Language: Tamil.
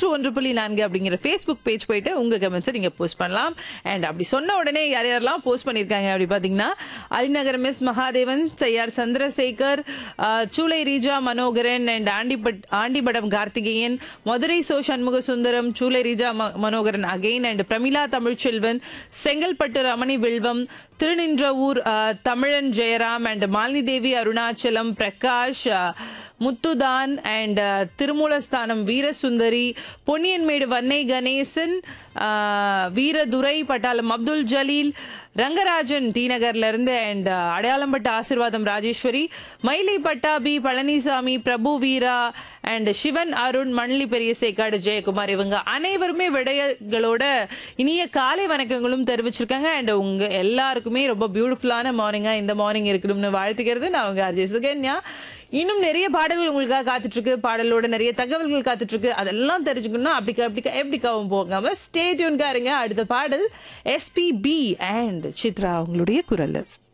நூற்று ஒன்று புள்ளி நான்கு அப்படிங்கிற ஃபேஸ்புக் பேஜ் போயிட்டு உங்க கமெண்ட்ஸை நீங்க போஸ்ட் பண்ணலாம் அண்ட் அப்படி சொன்ன உடனே யார் யாரெல்லாம் போஸ்ட் பண்ணியிருக்காங்க அப்படி பார்த்தீங்கன்னா Alinagar miss Mahadevan Cheyyar Chandrasekar ah, Choolai Reeja Manoharan and ஆண்டிபட் ஆண்டிபடம் கார்த்திகேயன் மதுரை சோ சண்முக சுந்தரம் சூளை ரீஜா ம- Manoharan again and Pramila Tamilselvan Chengalpattu Ramani Vilvam Thiruninravur ah, Tamilan Jayaram and Malini Devi Arunachalam Prakash ah, முத்துதான் and Thirumoolasthanam Veerasundari Ponniyanmedu Vannai Ganesan ah, Veeradurai Pattalam Abdul Jaleel Rangarajan D நகர்ல இருந்து அண்ட் அடையாளம்பட்ட ஆசிர்வாதம் ராஜேஸ்வரி மயிலை பட்டாபி பழனிசாமி பிரபு வீரா அண்ட் சிவன் அருண் மணலி பெரிய சேக்காடு ஜெயக்குமார் இவங்க அனைவருமே விடையங்களோட இனிய காலை வணக்கங்களும் தெரிவிச்சிருக்காங்க அண்ட் உங்க எல்லாருக்குமே ரொம்ப பியூட்டிஃபுல்லான மார்னிங்கா இந்த மார்னிங் இருக்கணும்னு வாழ்த்துக்கிறது நான் உங்க அஜய் சுகன்யா இன்னும் நிறைய பாடல்கள் உங்களுக்காக காத்துட்டு இருக்கு பாடலோட நிறைய தகவல்கள் காத்துட்டு இருக்கு அதெல்லாம் தெரிஞ்சுக்கணும்னா அப்படிக்கா அப்படிக்கா எப்படிக்காவும் போகாம ஸ்டே டியூன்கா இருங்க அடுத்த பாடல் எஸ்பி பி அண்ட் சித்ரா உங்களுடைய குரல்